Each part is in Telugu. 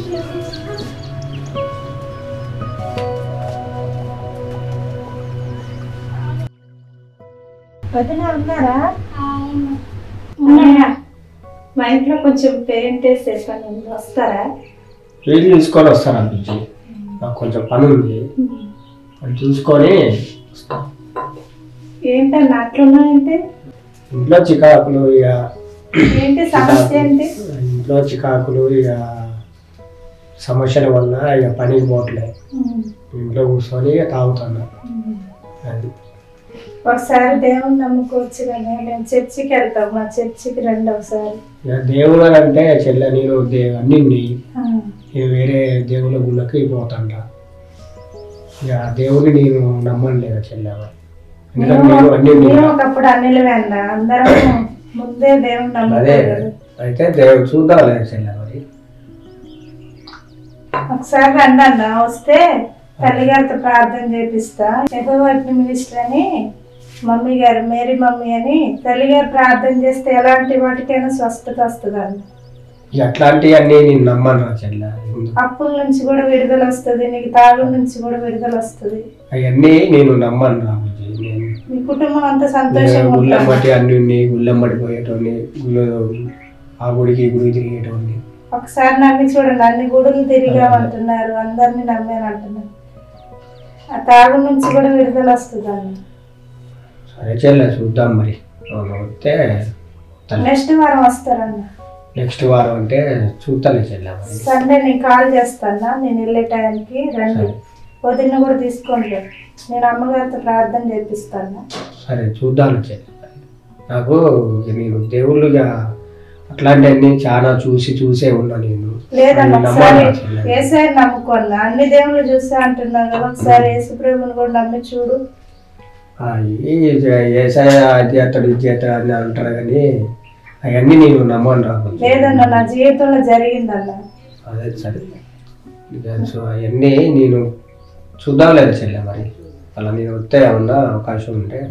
వదిన ఉన్నారా ఉన్నాయా? మా ఇంట్లో కొంచెం పెయింట్ వేసే పని ఉంది వస్తారా వీళ్ళు తీసుకొని వస్తాను అనిపించి నాకు కొంచెం పని ఉంది అది చూసుకొని వస్తా. ఏంటన్నా అట్లున్నాయంటే ఇంట్లో చికాకులు ఇక ఏంటి సమస్య ఏంటి ఇంట్లో చికాకులు ఇక సమస్యల వల్ల ఇక పనికి పోవట్లేదు ఇంట్లో కూర్చొని ఇక తాగుతున్నా అది ఒకసారి దేవుని నమ్ముకోవచ్చు కానీ నేను చర్చికి వెళ్తాం మా చర్చికి రండి ఒకసారి ఇక దేవుడు అని అంటే చెల్లె నేను దే అన్ని ఉన్నాయి. ఆ, నేను వేరే దేవుళ్ళ గుళ్ళకి పోతాంట ఇక దేవుడిని నేను నమ్మను లేదా చెల్లె ఎందుకంటే నేను అన్ని నేను ఉన్నాయి. ఒకప్పుడు అన్నిలమే అన్న అందరం ముందే దేవుని అదే నమ్ముకోగలరు అయితే దేవుడు చూద్దాం లేదు చెల్లె మరి ఒకసారి రండి అన్న వస్తే తల్లిగారితో ప్రార్థన చేపిస్తా ఏదో వైపు మినిస్టర్ అని మమ్మీ గారు మేరీ మమ్మీ అని తల్లిగారు ప్రార్థన చేస్తే ఎలాంటి వాటికైనా స్వస్థత వస్తుంది అన్న ఇక అట్లాంటివన్నీ నేను నమ్మను రా చెల్లె ఎందుకు? అప్పుల నుంచి కూడా విడుదల వస్తుంది నీకు తాగుల నుంచి కూడా విడుదల వస్తుంది అవన్నీ నేను నమ్మను రా బుజ్జి. నేను మీ కుటుంబం అంతా నేను సంతోషంగా ఉంటుంది గుళ్ళమ్మటి అన్ని ఉన్నాయి గుళ్ళమ్మటి పోయేటోని గుళ్ళు ఆ గుడికి ఈ గుడికి తిరిగేటోని ఒకసారి నమ్మి చూడండి అన్ని గుడులు తిరిగామంటున్నారు అందరినీ నమ్మాను అంటున్నారు ఆ తాగు నుంచి కూడా విడుదల వస్తుంది అన్న సరే చెల్లె చూద్దాం మరి అవును, వస్తే తల్లి నెక్స్ట్ వారం వస్తారన్న నెక్స్ట్ వారం అంటే చూస్తాను చెల్లె మరి సండే నేను కాల్ చేస్తాను నేను వెళ్ళే టైంకి రండి సరే. వదిన కూడా తీసుకోండి నేను అమ్మగారితో ప్రార్థన చేపిస్తాను సరే చూద్దాం చెల్లె నాకు ఇక నేను దేవుళ్ళుగా అట్లాంటివన్నీ చాలా చూసి చూసే ఉన్నా నేను లేదన్న నేను ఒకసారి నమ్మను చెల్లె. ఏసారి నమ్ముకోన్నా అన్ని దేవుళ్ళు చూసా అంటున్నావు కదా ఒకసారి యేసు ప్రభుని కూడా నమ్మి చూడు ఆ, ఈ ఏసాయ అది అతడు ఇది అతడు అని అంటాడు కానీ అవన్నీ నేను నమ్మను రా కొంచెం. లేదన్న నా జీవితంలో జరిగిందన్న అదే సరే ఇక సో అవన్నీ నేను చూద్దాం లేదా చెల్లె మరి అలా నేను వస్తే ఏమన్నా అవకాశం ఉంటే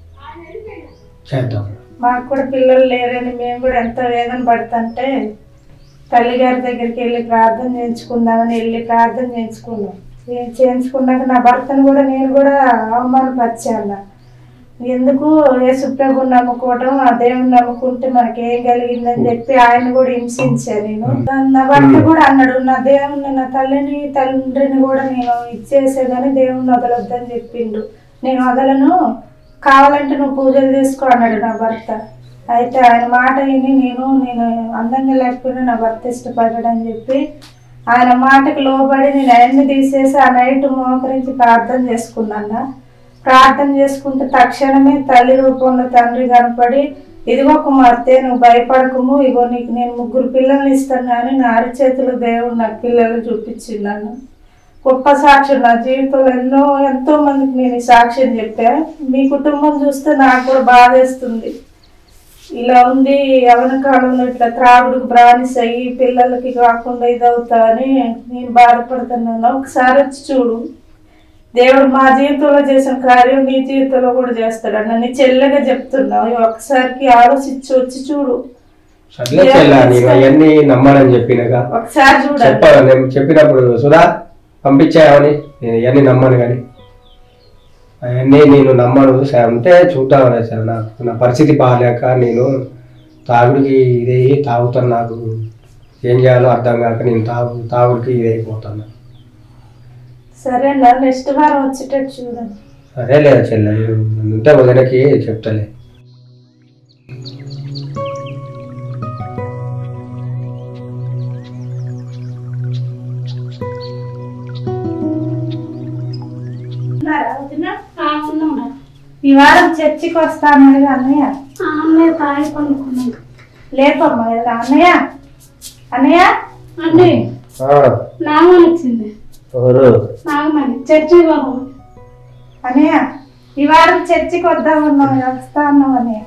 చేద్దాం మాకు కూడా పిల్లలు లేరని మేము కూడా ఎంత వేదన పడుతుంటే తల్లిగారి దగ్గరికి వెళ్ళి ప్రార్థన చేయించుకుందామని వెళ్ళి ప్రార్థన చేయించుకున్నాం నేను చేయించుకున్నాక నా భర్తను కూడా నేను కూడా అవమానపరిచాను ఎందుకు యేసుప్రభు నమ్ముకోవడం ఆ దేవుని నమ్ముకుంటే మనకి ఏం కలిగిందని చెప్పి ఆయన కూడా హింసించా నేను నా భర్త కూడా అన్నాడు నా దేవుని నా తల్లిని తండ్రిని కూడా నేను ఇచ్చేసేదని దేవుని వదలొద్దని చెప్పిండు నేను వదలను కావాలంటే నువ్వు పూజలు చేసుకో అన్నాడు నా భర్త అయితే ఆయన మాట విని నేను నేను అందంగా లేకపోయినా నా భర్త ఇష్టపడ్డాడని చెప్పి ఆయన మాటకు లోబడి నేను అవన్నీ తీసేసి ఆ నైట్ మోకరించి ప్రార్థన చేసుకున్నాను ప్రార్థన చేసుకుంటే తక్షణమే తల్లి రూపంలో తండ్రి కనపడి ఇదిగో కుమార్తె నువ్వు భయపడకము ఇగో నీకు నేను ముగ్గురు పిల్లల్ని ఇస్తాను కానీ నా అరిచేతులు దేవుడు నాకు పిల్లలు చూపించిందన్న గొప్ప సాక్ష్యం నా జీవితంలో ఎన్నో ఎంతో మందికి నేను ఈ సాక్ష్యం చెప్పా మీ కుటుంబం చూస్తే నాకు కూడా బాధేస్తుంది ఇలా ఉంది యవన కాలంలో ఇట్లా త్రాగుడుకు బానిస అయ్యి పిల్లలకి కాకుండా ఇదవుతా అని నేను బాధపడుతున్నాను ఒకసారి వచ్చి చూడు దేవుడు మా జీవితంలో చేసిన కార్యం నీ జీవితంలో కూడా చేస్తాడు అన్న నీ చెల్లెగా చెప్తున్నావు ఒకసారికి ఆలోచించి వచ్చి చూడు సర్లే చెల్ల నేను అవన్నీ నమ్మాలని చెప్పినగా ఒకసారి చూడండి చెప్పాను నేను చెప్పినప్పుడు సుధా పంపించావని నేను ఇవన్నీ నమ్మను కానీ అవన్నీ నేను నమ్మను సరే అంటే చూద్దామనే సార్ నాకు నా పరిస్థితి బాగాలేక నేను తాగుడికి ఇదే తాగుతాను నాకు ఏం చేయాలో అర్థం కాక నేను తాగు తాగుడికి ఇదైపోతాను సరే అన్న నెక్స్ట్ వారం వచ్చేటట్టు చూడండి సరే లేదా చెల్లె నేను ఉంటే వదినకి చెప్తాలే ఉన్నారా వదినా? ఉన్నాడా ఈ వారం చర్చికి వస్తానని అన్నయ్య అమ్మాయి తాగి పండుకున్నాడు లేపమ్మా ఇలా అన్నయ్య అన్నయ్య అండి నాగమణి వచ్చింది ఎవరు నాగమణి చర్చి బాబు అన్నయ్య ఈ వారం చర్చికి వద్దామన్నాం వస్తా అన్నాం అన్నయ్య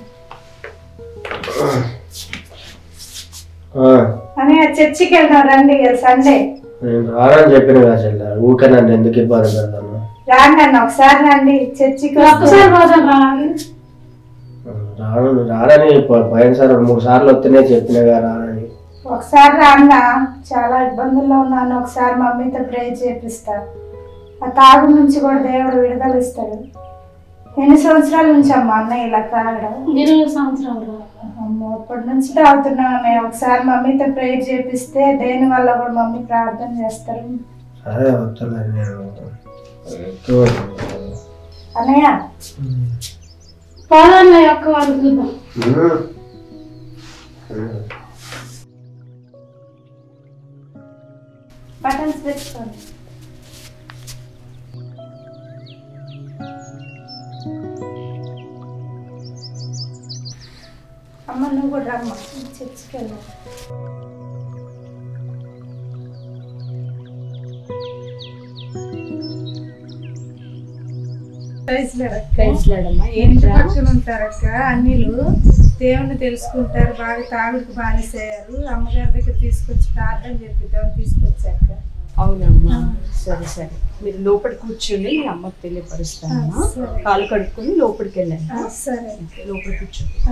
అన్నయ్య చర్చికి వెళ్దాం రండి ఇవాళ సండే నేను రానని చెప్పిన కదా చెల్లె ఊరికే నన్ను ఎందుకు ఇబ్బంది పెడతాను రాండి అన్న ఒకసారి రండి చర్చికి వస్తే ఒక్కసారి పోదాం రావాలి రాను రానని పో- పోయినసారి రెండు మూడు సార్లు వస్తేనే చెప్పినగా రానని ఒకసారి రాన్న చాలా ఇబ్బందుల్లో ఉన్నాను ఒకసారి మమ్మీతో ప్రే చేపిస్తా ఆ తాగు నుంచి కూడా దేవుడు విడుదల ఇస్తాడు ఎన్ని సంవత్సరాల నుంచి అమ్మా అన్న ఇలా తాగడం ఇరవై సంవత్సరాలు రా. అమ్మో అప్పటి నుంచి తాగుతున్నాం అన్నయ్య ఒకసారి మమ్మీతో ప్రే చేపిస్తే దేని వల్ల కూడా మమ్మీ ప్రార్థన చేస్తారు అదే వద్దులే నేను ఎక్కువ అన్నయ్య పోదాన్న యొక్క వాళ్ళు చూద్దాం బటన్స్ పెట్టుకోండి అమ్మ నువ్వు కూడా రమ్మ చర్చికి వెళ్ళు ప్రైజ్లాడమ్మా ఏంటి రా? పక్కన ఉంటారు అక్క అన్నిలు దేవుని తెలుసుకుంటారు బాగా తాగుడికి బానిసయ్యారు అమ్మగారి దగ్గర తీసుకొచ్చి ప్రార్థన చేపిద్దాం తీసుకొచ్చాక అవునమ్మా సరే సరే మీరు లోపల కూర్చొని మీ అమ్మకి తెలియపరుస్తానమ్మా ఆ, సరే. కాలు కడుక్కొని లోపలికి వెళ్ళండి ఆ, సరే లోపల కూర్చోండి ఆ.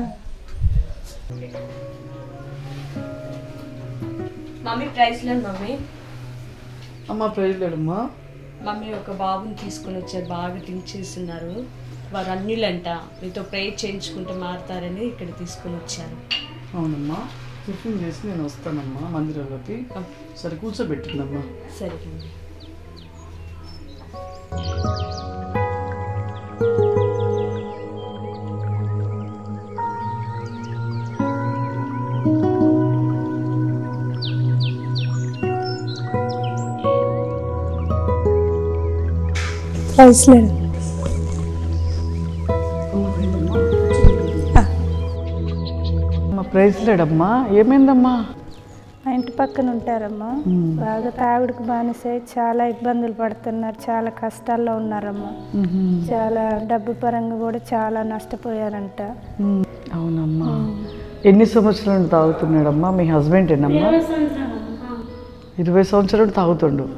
మమ్మీ ప్రైజ్లాడు మమ్మీ అమ్మ ప్రైజ్లేడమ్మా మమ్మీ ఒక బాబుని తీసుకొని వచ్చారు బాగా డ్రింక్ చేస్తున్నారు వారు అన్యులంట మీతో ప్రేయర్ చేయించుకుంటే మారుతారని ఇక్కడ తీసుకొని వచ్చారు అవునమ్మా టిఫిన్ చేసి నేను వస్తానమ్మా మందిరంలోకి సరే కూర్చోబెట్టిందమ్మా సరే మమ్మీ అమ్మ ప్రైజ్లేడమ్మా ఏమైందమ్మా మా ఇంటి పక్కన ఉంటారమ్మా బాగా తాగుడికి బానిసై చాలా ఇబ్బందులు పడుతున్నారు చాలా కష్టాల్లో ఉన్నారమ్మా చాలా డబ్బు పరంగా కూడా చాలా నష్టపోయారంట ఉమ్, అవునమ్మా ఎన్ని సంవత్సరాల నుండి తాగుతున్నాడమ్మా మీ హస్బెండ్ ఏనమ్మా ఇరవై సంవత్సరాలు ఆ. ఇరవై సంవత్సరాలు తాగుతుండు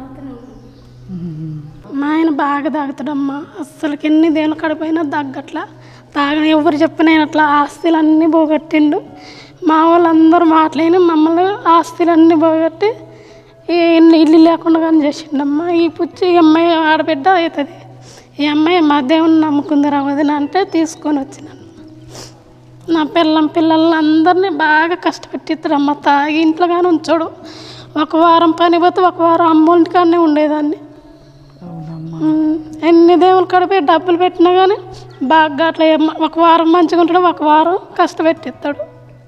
మా ఆయన బాగా తాగుతాడమ్మా అస్సలకి ఎన్ని దేని కడిపోయినా తగ్గట్లా తాగని ఎవరు చెప్పిన ఆయన అట్లా ఆస్తులన్నీ పోగొట్టిండు మా వాళ్ళందరూ మాట్లాడిన మమ్మల్ని ఆస్తులన్నీ పోగొట్టి ఈ ఇల్లు ఇల్లు లేకుండా కానీ చేసిండమ్మా ఈ పుచ్చి ఈ అమ్మాయి ఆడబిడ్డ అవుతుంది ఈ అమ్మాయి మా దేవుని నమ్ముకుంది రావదని అంటే తీసుకొని వచ్చినాను నా పిల్లం పిల్లల్ని అందరినీ బాగా కష్టపెట్టిస్తాడమ్మ తాగి ఇంట్లో కానీ ఉంచాడు ఒక వారం పని పోతే ఒక వారం అమ్మోంటికాడనే ఉండేదాన్ని అవునమ్మా ఉమ్, ఎన్ని దేవుళ్ళు కడిపి డబ్బులు పెట్టినా కానీ బాగా అట్లా ఏమ- ఒక వారం మంచిగా ఉంటాడు ఒక వారం కష్టపెట్టిస్తాడు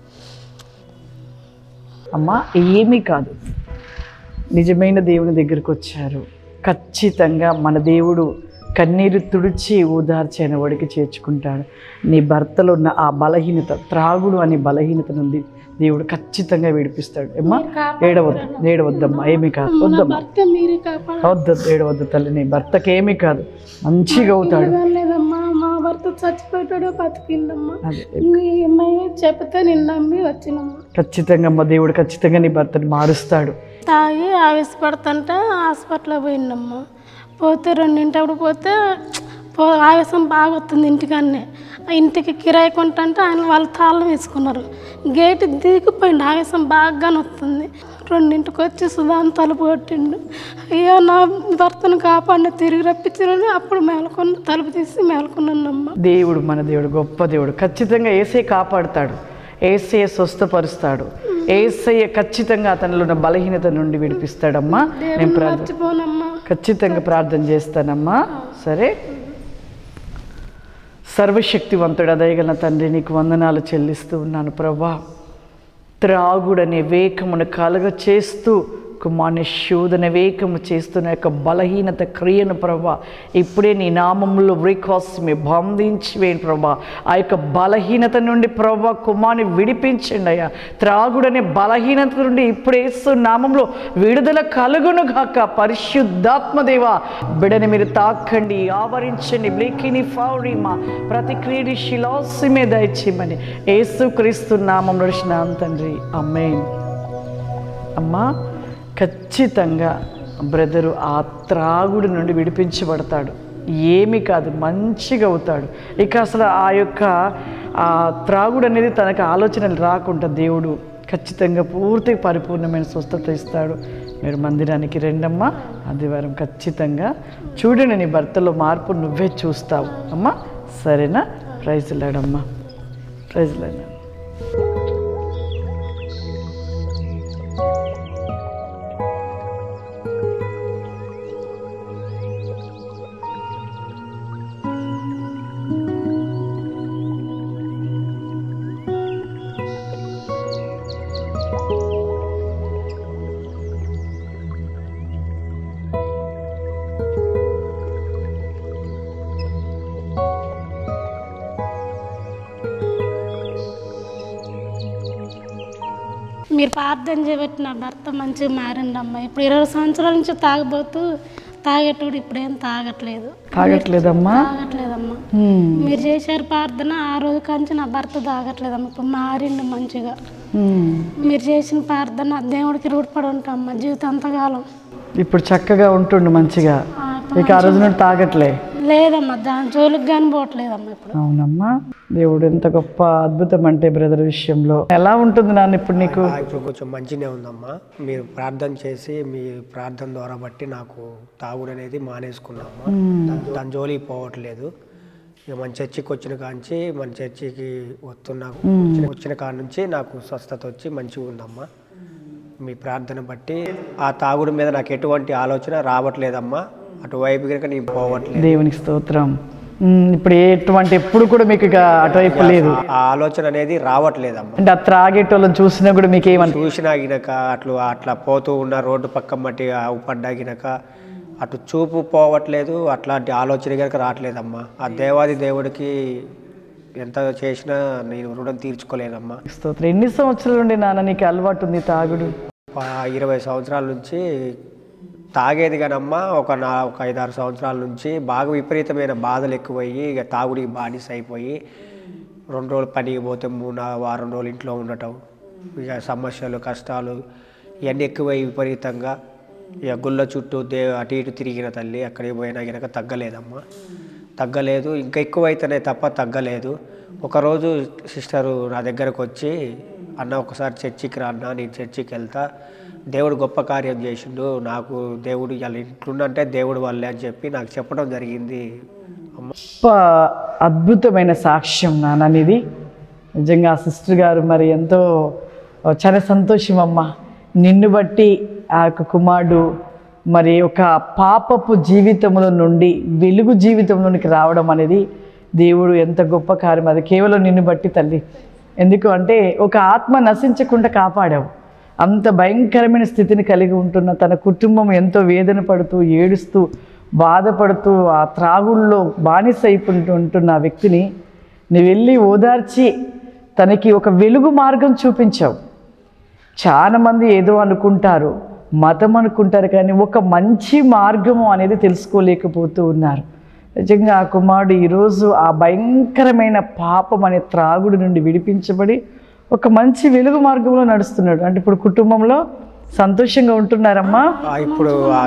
అమ్మా ఏమీ కాదు నిజమైన దేవుని దగ్గరికి వచ్చారు ఖచ్చితంగా మన దేవుడు కన్నీరు తుడిచి ఓదార్చైన వాడికి చేర్చుకుంటాడు నీ భర్తలో ఉన్న ఆ బలహీనత త్రాగుడు అనే బలహీనత నుండి దేవుడు ఖచ్చితంగా విడిపిస్తాడు అమ్మా ఏడవద్దు ఏడవద్దమ్మా ఏమీ కాదు నా వద్దమ్మా భర్త మీరే కాపాడు వద్దు ఏడవద్దు తల్లి నీ భర్తకి ఏమీ కాదు మంచిగా అవుతాడు లేదమ్మా మా భర్త చచ్చిపోయాడో బతికిందమ్మా అదే ఈ అమ్మాయి చెప్తే నిన్ను నమ్మి వచ్చినమ్మా ఖచ్చితంగా అమ్మ దేవుడు ఖచ్చితంగా నీ భర్తని మారుస్తాడు తాగి ఆవేశపడుతుంటే హాస్పిటల్లో పోయిందమ్మా పోతే రెండింటప్పుడు పోతే పో ఆవేశం బాగా వస్తుంది ఇంటికన్నే ఆ ఇంటికి కిరాయి కొంటుంటే ఆయన వాళ్ళు తాళం వేసుకున్నారు గేట్ దిగిపోయిండు ఆవేశం బాగానే వస్తుంది రెండింటికి వచ్చి సుధాన్ తలుపు కొట్టిండు అయ్యో నా భర్తను కాపాడిన తిరిగి రప్పించారని అప్పుడు మేలుకొని తలుపు తీసి మేలుకున్నానమ్మా దేవుడు మన దేవుడు గొప్ప దేవుడు ఖచ్చితంగా ఏసే కాపాడుతాడు ఏసే స్వస్థపరుస్తాడు ఏసయ్య ఖచ్చితంగా అతనిలో ఉన్న బలహీనత నుండి విడిపిస్తాడమ్మా నేను ప్రార్థన మర్చిపోనమ్మా ఖచ్చితంగా ప్రార్థన చేస్తానమ్మా సరే సర్వశక్తివంతుడు దయగల తండ్రి నీకు వందనాలు చెల్లిస్తూ ఉన్నాను ప్రభా త్రాగుడనే వేకమును కలగ చేస్తూ కుమార్ని శోధన వేకము చేస్తున్న యొక్క బలహీనత క్రియను ప్రభా ఇప్పుడే నీ నామంలో బ్రేక్ఫాస్ట్ బంధించి వేయండి ప్రభా ఆ యొక్క బలహీనత నుండి ప్రభా కుమార్ని విడిపించండి అయ్యా త్రాగుడనే బలహీనత నుండి ఇప్పుడు వేస్తూ నామంలో విడుదల కలుగును గాక పరిశుద్ధాత్మదేవ బిడని మీరు తాకండి ఆవరించండి బ్లేకిని ఫౌరిమా ప్రతి క్రీడి శిలాసి మీద దయచేయమని యేసుక్రీస్తు నామం నడిచిన తండ్రి అమ్మేన్ అమ్మా ఖచ్చితంగా బ్రదరు ఆ త్రాగుడు నుండి విడిపించబడతాడు ఏమీ కాదు మంచిగా అవుతాడు ఇక అసలు ఆ యొక్క ఆ త్రాగుడు అనేది తనకు ఆలోచనలు రాకుండా దేవుడు ఖచ్చితంగా పూర్తిగా పరిపూర్ణమైన స్వస్థత ఇస్తాడు మీరు మందిరానికి రెండమ్మా ఆదివారం ఖచ్చితంగా చూడండి నీ భర్తలో మార్పు నువ్వే చూస్తావు అమ్మా సరేనా ప్రైజ్ లేడమ్మా ప్రైజ్ లేడా మీరు ప్రార్థన చేయబట్టి నా భర్త మంచిగా మారిండమ్మా ఇప్పుడు ఇరవై సంవత్సరాల నుంచి తాగబోతూ తాగేటోడు ఇప్పుడు ఏం తాగట్లేదు తాగట్లేదమ్మా తాగట్లేదమ్మా హ్మ్. మీరు చేశారు ప్రార్థన ఆ రోజు కంచి నా భర్త తాగట్లేదమ్మా ఇప్పుడు మారిండు మంచిగా హ్మ్. మీరు చేసిన ప్రార్థన దేవుడికి రూఢపడి ఉంటామమ్మా జీవితాంతకాలం ఇప్పుడు చక్కగా ఉంటుండు మంచిగా ఆ, ఇక ఆ రోజు నుండి తాగట్లే లేదమ్మా దాని జోలికి కానీ పోవట్లేదమ్మా ఇప్పుడు అవునమ్మా దేవుడు ఎంత గొప్ప అద్భుతం అంటే బ్రదర్ విషయంలో ఎలా ఉంటుంది నాన్న ఇప్పుడు నీకు ఆ, ఇప్పుడు కొంచెం మంచిగానే ఉందమ్మా మీరు ప్రార్థన చేసి మీ ప్రార్థన ద్వారా బట్టి నాకు తాగుడు అనేది మానేసుకున్నామ్మా దాని- దాని జోలికి పోవట్లేదు ఇక మన చర్చికి వచ్చిన కాంచి మన చర్చికి వస్తున్నా వచ్చిన- వచ్చిన కాడ నుంచి నాకు స్వస్థత వచ్చి మంచిగా ఉందమ్మా మీ ప్రార్థన బట్టి ఆ తాగుడు మీద నాకు ఎటువంటి ఆలోచన రావట్లేదమ్మా అటువైపు కనుక నేను పోవట్లేదు దేవునికి స్తోత్రం ఉమ్, ఇప్పుడు ఎటువంటి ఎప్పుడు కూడా మీకు ఇక అటువైపు లేదు ఆ ఆలోచన అనేది రావట్లేదమ్మా అంటే ఆ త్రాగేటోళ్ళని చూసినా కూడా మీకు ఏమని చూసినా గినక అట్లు అట్లా పోతూ ఉన్న రోడ్డు పక్క మట్టి పడ్డా గినక అటు చూపు పోవట్లేదు అట్లాంటి ఆలోచన కనుక రావట్లేదమ్మా ఆ దేవాది దేవుడికి ఎంత చేసినా నేను రుణం తీర్చుకోలేనమ్మా స్తోత్రం ఎన్ని సంవత్సరాల నుండి నాన్న నీకు అలవాటు ఉంది తాగుడు ఆ ఇరవై సంవత్సరాల నుంచి తాగేది కానమ్మా ఒక నా ఒక ఐదారు సంవత్సరాల నుంచి బాగా విపరీతమైన బాధలు ఎక్కువయ్యి ఇక తాగుడికి బానిస అయిపోయి రెండు రోజులు పనికి పోతే మూడు నా- వారం రోజులు ఇంట్లో ఉండటం ఇక సమస్యలు కష్టాలు ఇవన్నీ ఎక్కువై విపరీతంగా ఇక గుళ్ళ చుట్టూ దే అటు ఇటు తిరిగిన తల్లి అక్కడికి పోయినా కనుక తగ్గలేదమ్మా తగ్గలేదు ఇంకా ఎక్కువైతేనే తప్ప తగ్గలేదు ఒకరోజు సిస్టరు నా దగ్గరకు వచ్చి అన్న ఒకసారి చర్చికి రా అన్న నేను చర్చికి వెళ్తా దేవుడు గొప్ప కార్యం చేసిండు నాకు దేవుడు ఇలా ఇంట్లుండంటే దేవుడు వల్లే అని చెప్పి నాకు చెప్పడం జరిగింది అమ్మ గొప్ప అద్భుతమైన సాక్ష్యం నాన్న ఇది నిజంగా ఆ సిస్టర్ గారు మరి ఎంతో చాలా సంతోషం అమ్మ నిన్ను బట్టి ఆ యొక్క కుమారుడు మరి ఒక పాపపు జీవితంలో నుండి వెలుగు జీవితంలోనికి రావడం అనేది దేవుడు ఎంత గొప్ప కార్యం అది కేవలం నిన్ను బట్టి తల్లి ఎందుకు అంటే ఒక ఆత్మ నశించకుండా కాపాడావు అంత భయంకరమైన స్థితిని కలిగి ఉంటున్న తన కుటుంబం ఎంతో వేదన పడుతూ ఏడుస్తూ బాధపడుతూ ఆ త్రాగుల్లో బానిస అయిపోతూ ఉంటున్న ఆ వ్యక్తిని నువ్వు వెళ్ళి ఓదార్చి తనకి ఒక వెలుగు మార్గం చూపించావు చాలా మంది ఏదో అనుకుంటారు మతం అనుకుంటారు కానీ ఒక మంచి మార్గము అనేది తెలుసుకోలేకపోతూ ఉన్నారు నిజంగా ఆ కుమారుడు ఈరోజు ఆ భయంకరమైన పాపం అనే త్రాగుడు నుండి విడిపించబడి ఒక మంచి వెలుగు మార్గంలో నడుస్తున్నాడు అంటే ఇప్పుడు కుటుంబంలో సంతోషంగా ఉంటున్నారమ్మా ఆ ఇప్పుడు ఆ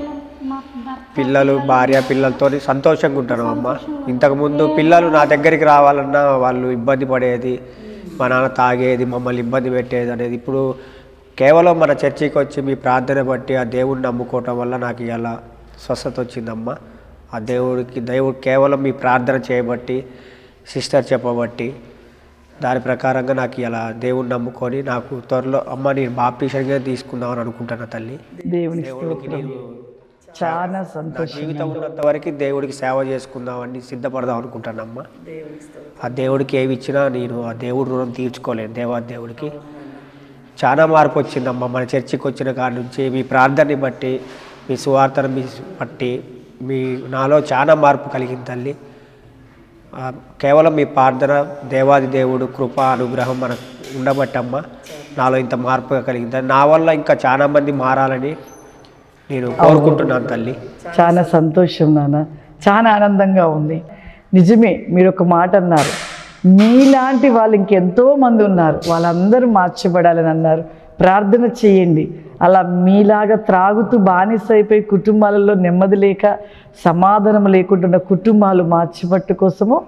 పిల్లలు భార్య పిల్లలతో సంతోషంగా ఉంటాను అమ్మ ఇంతకుముందు పిల్లలు నా దగ్గరికి రావాలన్నా వాళ్ళు ఇబ్బంది పడేది మా నాన్న తాగేది మమ్మల్ని ఇబ్బంది పెట్టేది అనేది ఇప్పుడు కేవలం మన చర్చికి వచ్చి మీ ప్రార్థన బట్టి ఆ దేవుడిని నమ్ముకోవటం వల్ల నాకు ఇలా స్వస్థత వచ్చిందమ్మా ఆ దేవుడికి దేవుడు కేవలం మీ ప్రార్థన చేయబట్టి సిస్టర్ చెప్పబట్టి దాని ప్రకారంగా నాకు ఇలా దేవుడిని నమ్ముకొని నాకు త్వరలో అమ్మ నేను బాప్టిషన్గా తీసుకుందామని అనుకుంటున్నా తల్లి దేవునికి స్తోత్రం చాలా సంతోషం జీవితం ఉన్నంత వరకు దేవుడికి సేవ చేసుకుందామని సిద్ధపడదాం అనుకుంటానమ్మా ఆ దేవుడికి ఏవి ఇచ్చినా నేను ఆ దేవుడి రుణం తీర్చుకోలేను దేవా దేవుడికి చాలా మార్పు వచ్చిందమ్మా మన చర్చికి వచ్చిన కాడ నుంచి మీ ప్రార్థనని బట్టి మీ సువార్తను మీ బట్టి మీ నాలో చాలా మార్పు కలిగింది తల్లి ఆ, కేవలం మీ ప్రార్థన దేవాది దేవుడు కృప అనుగ్రహం మనకు ఉండబట్టమ్మా నాలో ఇంత మార్పు కలిగింది నా వల్ల ఇంకా చాలా మంది మారాలని నేను కోరుకుంటున్నాను తల్లి చాలా సంతోషం నాన్న చాలా ఆనందంగా ఉంది నిజమే మీరు ఒక మాట అన్నారు మీలాంటి వాళ్ళు ఇంకెంతో మంది ఉన్నారు వాళ్ళందరూ మార్చబడాలని అన్నారు ప్రార్థన చేయండి అలా మీలాగా త్రాగుతూ బానిస అయిపోయి కుటుంబాలలో నెమ్మది లేక సమాధానం లేకుంటున్న కుటుంబాలు మార్చిపట్టు కోసము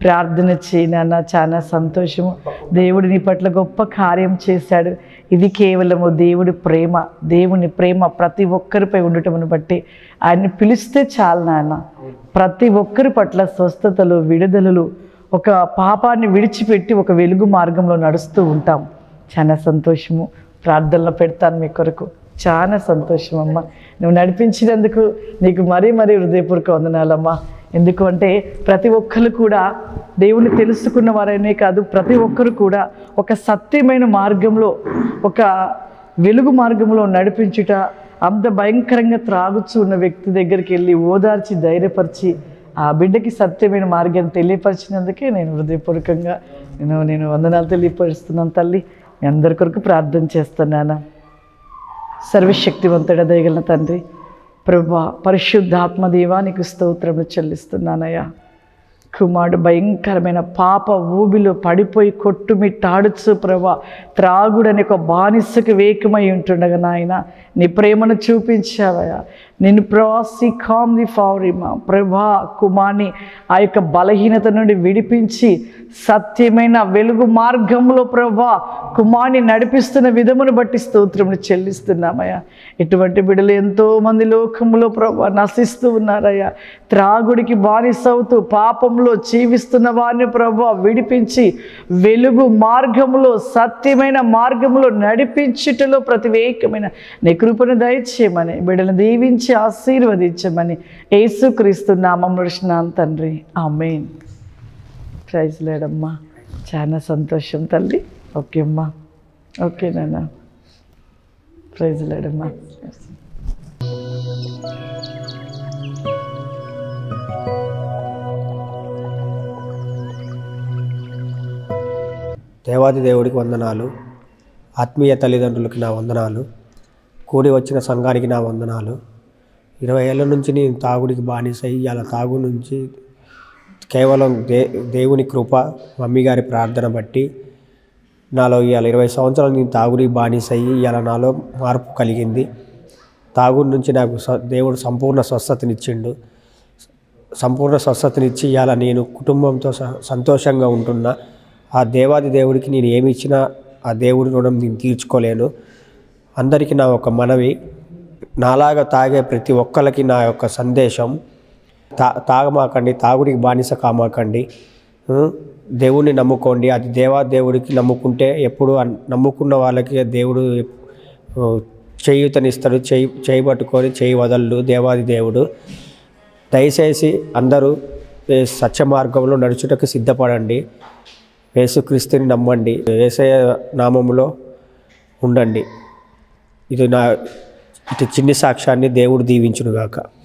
ప్రార్థన చేయనన్న చాలా సంతోషము దేవుడు నీ పట్ల గొప్ప కార్యం చేశాడు ఇది కేవలము దేవుడి ప్రేమ దేవుని ప్రేమ ప్రతి ఒక్కరిపై ఉండటమును బట్టి ఆయన్ని పిలిస్తే చాలు నాన్న ప్రతి ఒక్కరి పట్ల స్వస్థతలు విడుదలలు ఒక పాపాన్ని విడిచిపెట్టి ఒక వెలుగు మార్గంలో నడుస్తూ ఉంటాం చాలా సంతోషము ప్రార్థనలో పెడతాను మీ కొరకు చాలా సంతోషం అమ్మ నువ్వు నడిపించినందుకు నీకు మరీ మరీ హృదయపూర్వక వందనాలమ్మా ఎందుకు అంటే ప్రతి ఒక్కరు కూడా దేవుని తెలుసుకున్న వారనే కాదు ప్రతి ఒక్కరు కూడా ఒక సత్యమైన మార్గంలో ఒక వెలుగు మార్గంలో నడిపించుట అంత భయంకరంగా త్రాగుచూ ఉన్న వ్యక్తి దగ్గరికి వెళ్ళి ఓదార్చి ధైర్యపరిచి ఆ బిడ్డకి సత్యమైన మార్గాన్ని తెలియపరిచినందుకే నేను హృదయపూర్వకంగా నేను నేను వందనాలు తెలియపరుస్తున్నాను తల్లి మీ అందరి కొరకు ప్రార్థన చేస్తున్నాను సర్వశక్తివంతుడ దయగల తండ్రి ప్రభా పరిశుద్ధాత్మ దేవానికి స్తోత్రములు చెల్లిస్తున్నానయ్యా కుమారుడు భయంకరమైన పాప ఊబిలో పడిపోయి కొట్టుమిట్టాడుచు ప్రభా త్రాగుడని ఒక బానిసకు వేకమై ఉంటుండగా నాయన నీ ప్రేమను చూపించావయ్యా నేను ప్రాసి కామ్ ది ఫౌరిమా ప్రభా కుమార్ని ఆ యొక్క బలహీనత నుండి విడిపించి సత్యమైన వెలుగు మార్గంలో ప్రభా కుమార్ని నడిపిస్తున్న విధమును బట్టి స్తోత్రములు చెల్లిస్తున్నామయ్యా ఇటువంటి బిడ్డలు ఎంతో మంది లోకంలో ప్రభా నశిస్తూ ఉన్నారయ్యా త్రాగుడికి బానిసవుతూ పాపంలో జీవిస్తున్న వారిని ప్రభా విడిపించి వెలుగు మార్గంలో సత్యమైన మార్గంలో నడిపించుటలో ప్రతివేకమైన నీ కృపను దయచేయమని బిడ్డలను దీవించి ఆశీర్వదించమని యేసుక్రీస్తు నామం నడిచినాను తండ్రి ఆమెన్ ప్రైజ్ లేడమ్మా చాలా సంతోషం తల్లి ఓకే అమ్మా ఓకే నాన్న ప్రైజ్ లేడమ్మా దేవాది దేవుడికి వందనాలు ఆత్మీయ తల్లిదండ్రులకి నా వందనాలు కూడి వచ్చిన సంఘానికి నా వందనాలు ఇరవై ఏళ్ళ నుంచి నేను తాగుడికి బానిసై అలా తాగు నుంచి కేవలం దే దేవుని కృప మమ్మీ గారి ప్రార్థన బట్టి నాలో ఇవాళ ఇరవై సంవత్సరాలు నేను తాగుడికి బానిసయ్యి ఇవాళ నాలో మార్పు కలిగింది తాగుడు నుంచి నాకు స- దేవుడు సంపూర్ణ స్వస్థతనిచ్చిండు సంపూర్ణ స్వస్థతనిచ్చి ఇవాళ నేను కుటుంబంతో స- సంతోషంగా ఉంటున్నా ఆ దేవాది దేవుడికి నేను ఏమి ఇచ్చినా ఆ దేవుడి రుణం నేను తీర్చుకోలేను అందరికీ నా ఒక మనవి నాలాగా తాగే ప్రతి ఒక్కరికి నా యొక్క సందేశం తా తాగమాకండి తాగుడికి బానిస కామాకండి ఉం? దేవుణ్ణి నమ్ముకోండి అది దేవా దేవుడికి నమ్ముకుంటే ఎప్పుడు అన్- నమ్ముకున్న వాళ్ళకి దేవుడు ఉ, చేయూతనిస్తాడు చేయి చేయి పట్టుకొని చేయి వదలడు దేవాది దేవుడు దయచేసి అందరూ ఏ సత్య మార్గంలో నడుచుటకు సిద్ధపడండి యేసుక్రీస్తుని నమ్మండి ఏసయ నామములో ఉండండి ఇది నా ఇటు చిన్ని సాక్ష్యాన్ని దేవుడు దీవించునుగాక